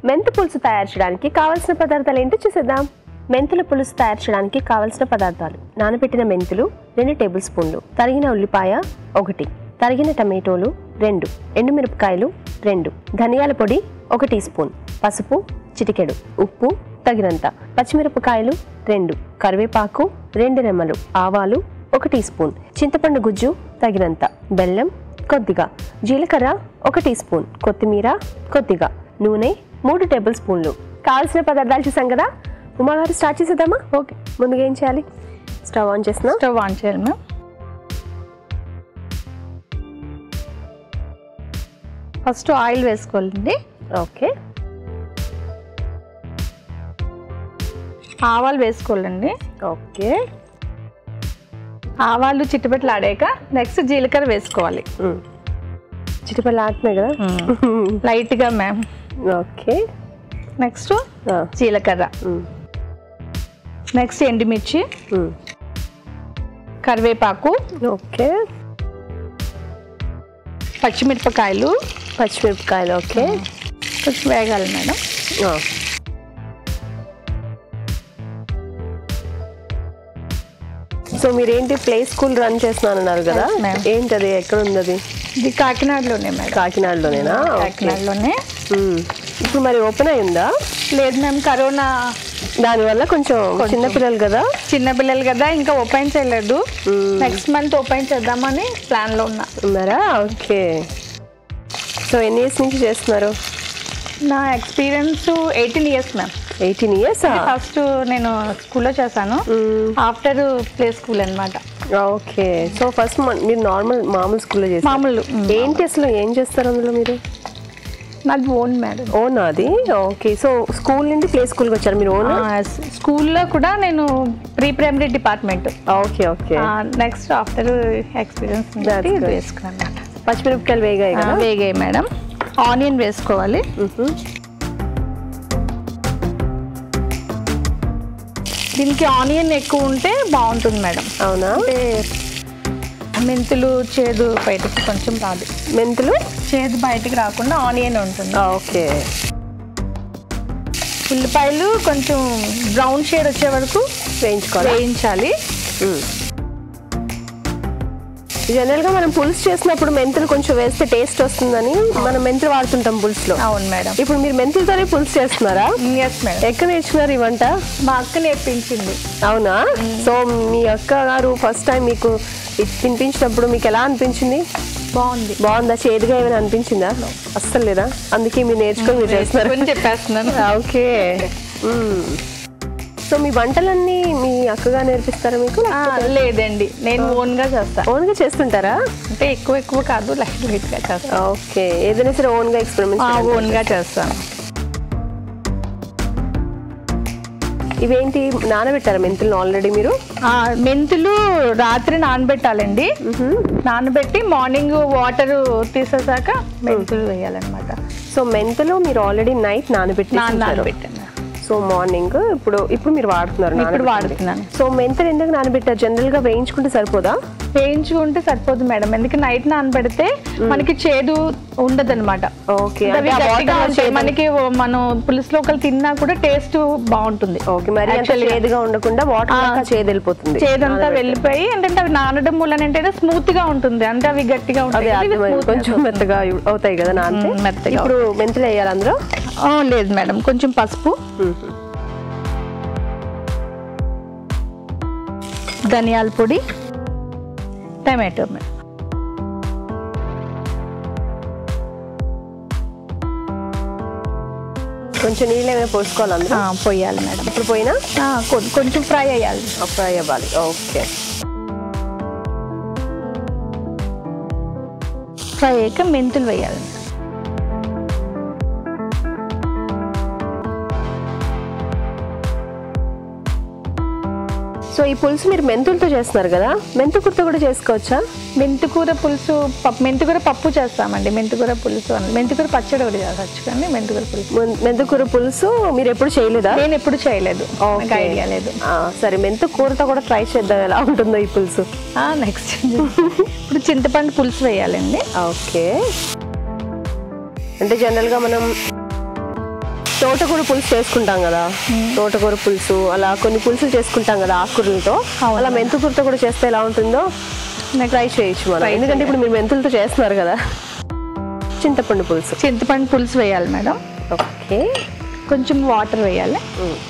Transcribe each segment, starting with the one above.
మెంతు పులుసు తయారు చేయడానికి కావలసిన పదార్థాలు ఏంటో చూసేద్దాం మెంతుల పులుసు తయారు చేయడానికి కావలసిన పదార్థాలు నానబెట్టిన మెంతులు రెండు టేబుల్ స్పూన్లు తరిగిన ఉల్లిపాయ ఒకటి తరిగిన టమాటోలు రెండు ఎండుమిరపకాయలు రెండు ధనియాల పొడి ఒక టీ స్పూన్ పసుపు చిటికెడు ఉప్పు తగినంత పచ్చిమిరపకాయలు రెండు కరివేపాకు రెండు రెమ్మలు ఆవాలు ఒక టీ స్పూన్ చింతపండు గుజ్జు తగినంత బెల్లం కొద్దిగా జీలకర్ర ఒక టీ స్పూన్ కొత్తిమీర కొద్దిగా నూనె మూడు టేబుల్ స్పూన్లు కావాల్సిన పదార్థాలు చూసాం కదా ఉమాగారు స్టార్ట్ చేసేద్దామా ఓకే ముందుగా ఏం చేయాలి స్టవ్ ఆన్ చేస్తున్నా స్టవ్ ఆన్ చేయాలి మ్యామ్ ఫస్ట్ ఆయిల్ వేసుకోవాలండి ఓకే ఆవాలు వేసుకోవాలండి ఓకే ఆవాలు చిట్టుపెట్లు ఆడాక నెక్స్ట్ జీలకర్ర వేసుకోవాలి చిటిపల్లి ఆడుతున్నాయి కదా లైట్గా మ్యామ్ ఓకే నెక్స్ట్ జీలకర్ర నెక్స్ట్ ఎండుమిర్చి కరివేపాకు ఓకే పచ్చిమిరపకాయలు పచ్చిమిరపకాయలు ఓకే కొంచెం వేగాలి మేడం సో మీరేంటి ప్లే స్కూల్ రన్ చేస్తున్నానన్నారు కదా Yes, ma'am. ఏంటది ఎక్కడ ఉంది అది ఇది కాకినాడలోనే మేడం కాకినాడలోనేనా ఓకే కాకినాడలోనే మ్మ్. ఇప్పుడు మరి ఓపెన్ అయిందా లేదు మ్యామ్ కరోనా దానివల్ల కొంచెం చిన్నపిల్లలు కదా చిన్నపిల్లలు కదా ఇంకా ఓపెన్ చేయలేదు నెక్స్ట్ మంత్ ఓపెన్ చేద్దామని ప్లాన్ లో ఉన్నా ఉన్నారా ఓకే సో ఎన్ని ఇయర్స్ నుంచి చేస్తున్నారు నా experience eighteen years ma'am eighteen years first నేను స్కూల్లో చేశాను ఆఫ్టర్ ప్లే స్కూల్ అన్నమాట ఓకే సో ఫస్ట్ మీరు నార్మల్ మామూలు స్కూల్లో చేస్తారు మామూలు మ్, ఏంటి అసలు ఏం చేస్తారు అందులో మీరు నాది ఓన్ మేడం ఓన్ అది ఓకే సో స్కూల్ నుండి ప్లే స్కూల్కి వచ్చారు మీరు ఓన్ స్కూల్లో కూడా నేను pre primary department okay okay next after experience That's good. వేసుకున్నాను పచ్చిమిరపకాయలు వేగాయి కదా వేగాయి మేడం ఆనియన్ వేసుకోవాలి మ్హూ. దీనికి ఆనియన్ ఎక్కువ ఉంటే బాగుంటుంది మేడం అవునా అంటే మెంతులు చేదు బయటకి కొంచెం రాదు మెంతులు చేదు బయటకి రాకుండా ఆనియన్ ఉంటుంది ఓకే ఉల్లిపాయలు కొంచెం బ్రౌన్ షేడ్ వచ్చే వరకు వేయించుకోవాలి వేయించాలి జనరల్ గా మనం పులుసు చేసినప్పుడు మెంతులు కొంచెం వేస్తే టేస్ట్ వస్తుందని మనం మెంతులు వాడుతుంటాం పులుసులో అవును మేడం ఇప్పుడు మీరు మెంతులతోనే పులుసు చేస్తున్నారా ఎస్ మేడం ఎక్కడ నేర్చుకున్నారు ఈ వంట మా అక్క నేర్పించింది అవునా సో మీ అక్క గారు ఫస్ట్ టైం మీకు ఇది తినిపించినప్పుడు మీకు ఎలా అనిపించింది బాగుంది బాగుందా చేదుగా ఏమైనా అనిపించిందా అస్సలు లేదా అందుకే మీరు నేర్చుకొని మీరు చేస్తున్నారు కొంచెం చెప్పేస్తున్నాను ఓకే సో మీ వంటలన్నీ మీ అక్కగా నేర్పిస్తారా మీకు ఆ, లేదండి నేను ఓన్ గా చేస్తా ఓన్గా చేస్తుంటారా అంటే ఎక్కువ ఎక్కువ కాదు లైట్ లైట్ గా చేస్తా ఓకే ఏదైనా సరే ఓన్గా ఎక్స్పెరిమెంట్ ఓన్ గా చేస్తాను ఇవేంటి నానబెట్టారా మెంతులను ఆల్రెడీ మీరు ఆ, మెంతులు రాత్రి నానబెట్టాలండి నానబెట్టి మార్నింగ్ వాటర్ తీసేసాక మెంతులు వేయాలన్నమాట సో మెంతులు మీరు ఆల్రెడీ నైట్ నానబెట్టి నాన్న నానబెట్టాను సో మార్నింగ్ ఇప్పుడు ఇప్పుడు మీరు వాడుతున్నారు ఇప్పుడు నానబెట్టింది. వాడుతున్నాను సో మెంతులు ఎందుకు నానబెట్టారు జనరల్ గా వేయించుకుంటే సరిపోదా వేయించుకుంటే సరిపోదు మేడం ఎందుకంటే నైట్ నానబెడితే మనకి చేదు ఉండదు అనమాట ఓకే అంటే ఆ water లో చేదు- మనకి ఓ- మనం పులుసులో ఒకరు తిన్నా కూడా టేస్ట్ బాగుంటుంది ఓకే మరి అంత Actually- చేదుగా ఉండకుండా వాటర్ చేదు వెళ్ళిపోతుంది చేదంతా వెళ్ళిపోయి ఏంటంటే అవి నానడం మూలన ఏంటంటే స్మూత్ గా ఉంటుంది అంటే అవి గట్టిగా అదే ఉంటాయి కదా, ఇవి అర్థమైంది. smoothness కొంచెం మెత్తగా అవుతాయి కదా నానితే మ్మ్, మెత్తగా ఇప్పుడు మెంతులు వేయాలి అందులో ఆ, లేదు మేడం కొంచెం పసుపు ధనియాల పొడి టమాటో మేడం కొంచెం నీళ్ళు ఏమైనా పోసుకోవాలి అందులో ఆ, పొయ్యాలి మేడం ఇప్పుడు పోయినా ఆ, కొ- కొంచెం ఫ్రై అయ్యాలి ఫ్రై అవ్వాలి ఓకే ఫ్రై అయ్యాక మెంతులు వేయాలి సో ఈ పులుసు మీరు మెంతులతో చేస్తున్నారు కదా మెంతుకూరతో కూడా చేసుకోవచ్చా మెంతుకూర పులుసు పప్పు మెంతుకూర పప్పు చేస్తామండి మెంతుకూర పులుసు అని మెంతుకూర పచ్చడి ఒకటి చేసచ్చు కానీ మెంతుకూర పులుసు మెం- మెంతుకూర పులుసు మీరు ఎప్పుడు చేయలేదా నేను ఎప్పుడు చేయలేదు నాకు Okay. ఐడియా లేదు ఆ, సరే మెంతు కూరతో కూడా ట్రై చేద్దాం ఎలా ఉంటుందో ఈ పులుసు నెక్స్ట్ ఇప్పుడు చింతపండు పులుసు వేయాలండి ఓకే అంటే జనరల్గా మనం తోటకూర పులుసు చేసుకుంటాం కదా తోటకూర పులుసు అలా కొన్ని పులుసులు చేసుకుంటాం కదా ఆకుకూరలతో అవును. అలా మెంతుకూరతో కూడా చేస్తే ఎలా ఉంటుందో ట్రై చేయొచ్చు మనం Try ఎందుకంటే ఇప్పుడు మీరు మెంతులతో చేస్తున్నారు కదా చింతపండు పులుసు చింతపండు పులుసు వేయాలి మేడం ఓకే కొంచెం వాటర్ వేయాలి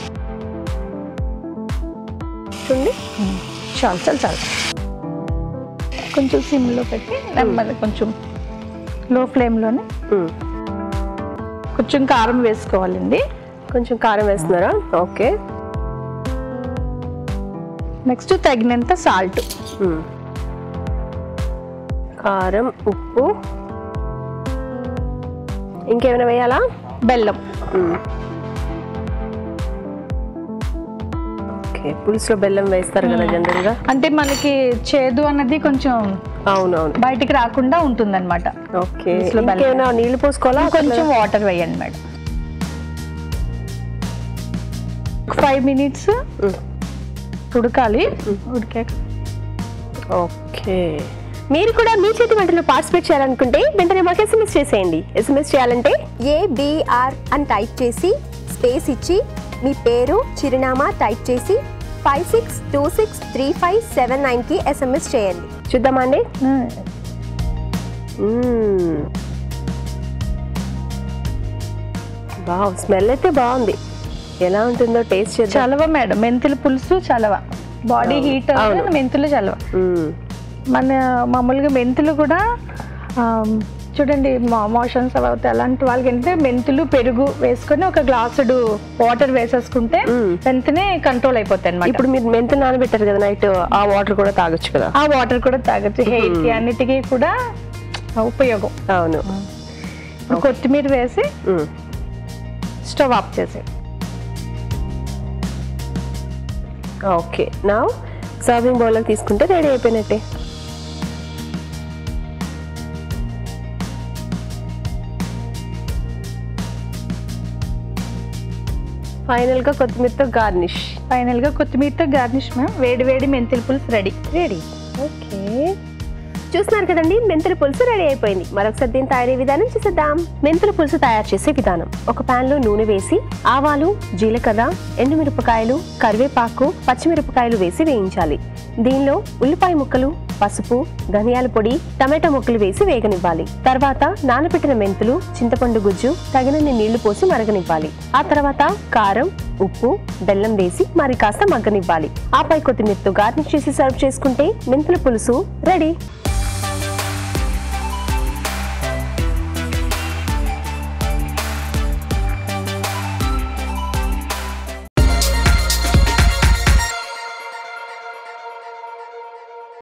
చూడండి చాలు చాలు చాలు కొంచెం సిమ్లో పెట్టి నెమ్మది కొంచెం లో ఫ్లేమ్లోనే ఉమ్. కొంచెం కారం వేసుకోవాలండి కొంచెం కారం వేస్తున్నారా ఓకే నెక్స్ట్ తగినంత సాల్ట్ ఉమ్. కారం ఉప్పు ఇంకేమైనా వేయాలా బెల్లం ఉమ్. ఓకే పులుసులో బెల్లం వేస్తారు కదా జనరల్గా అంటే మనకి చేదు అన్నది కొంచెం అవునవును బయటికి రాకుండా ఉంటుందన్నమాట ఓకే పులుసులో బెల్లం. ఇంకేమైనా నీళ్ళు పోసుకోవాలా కొంచెం వాటర్ వేయండి మేడం ఫైవ్ మినిట్స్ ఉమ్. ఉడకాలి ఉడికాక ఓకే మీరు కూడా మీ చేతి వంటలో పార్టిసిపేట్ చేయాలనుకుంటే వెంటనే మాకు ఎస్ఎంఎస్ చేసేయండి ఎస్ఎంఎస్ చేయాలంటే ఏబిఆర్ అని టైప్ చేసి స్పేస్ ఇచ్చి మీ పేరు చిరునామా టైప్ చేసి five six two six three five seven నైన్కి ఎస్ఎంఎస్ చేయండి చూద్దామా అండి ఉమ్. వావ్ స్మెల్ అయితే బాగుంది ఎలా ఉంటుందో టేస్ట్ చేద్దాం చలవ మేడం మెంతుల పులుసు చలవ బాడీ హీట్ అవును. మెంతులు చలవ మ్మ్. మన మామూలుగా మెంతులు కూడా ఆ, చూడండి మోషన్స్ అవుతాయి అలాంటి వాళ్ళకి ఏంటంటే మెంతులు పెరుగు వేసుకొని ఒక గ్లాసుడు వాటర్ వేసేసుకుంటే మ్మ్. వెంటనే కంట్రోల్ అయిపోతాయి అనమాట ఇప్పుడు మీరు మెంతులు నానబెట్టారు కదా నైట్ ఆ వాటర్ కూడా తాగొచ్చు కదా ఆ వాటర్ కూడా తాగొచ్చు హెయిర్ కి అన్నిటికీ కూడా ఉపయోగం అవును ఇప్పుడు కొత్తిమీర వేసి మ్మ్. స్టవ్ ఆఫ్ చేసి ఓకే నా సర్వింగ్ బౌల్లో తీసుకుంటే రెడీ అయిపోయినట్టే ఫైనల్ గా కొత్తిమీరతో గార్నిష్ ఫైనల్ గా కొత్తిమీరతో గార్నిష్ మ్యామ్ వేడి వేడి మెంతుల పులుసు రెడీ రెడీ ఓకే చూస్తున్నారు కదండి మెంతుల పులుసు రెడీ అయిపోయింది మరొకసారి దీని తయారీ విధానం చూసేద్దాం మెంతుల పులుసు తయారు చేసే విధానం ఒక పాన్ లో నూనె వేసి ఆవాలు జీలకర్ర ఎండుమిరపకాయలు కరివేపాకు పచ్చిమిరపకాయలు వేసి వేయించాలి దీనిలో ఉల్లిపాయ ముక్కలు పసుపు ధనియాల పొడి టమాటా ముక్కలు వేసి వేగనివ్వాలి తర్వాత నానబెట్టిన మెంతులు చింతపండు గుజ్జు తగినన్ని నీళ్లు పోసి మరగనివ్వాలి ఆ తర్వాత కారం ఉప్పు బెల్లం వేసి మరి కాస్త మగ్గనివ్వాలి ఆపై కొత్తిమీరతో గార్నిష్ చేసి సర్వ్ చేసుకుంటే మెంతుల పులుసు రెడీ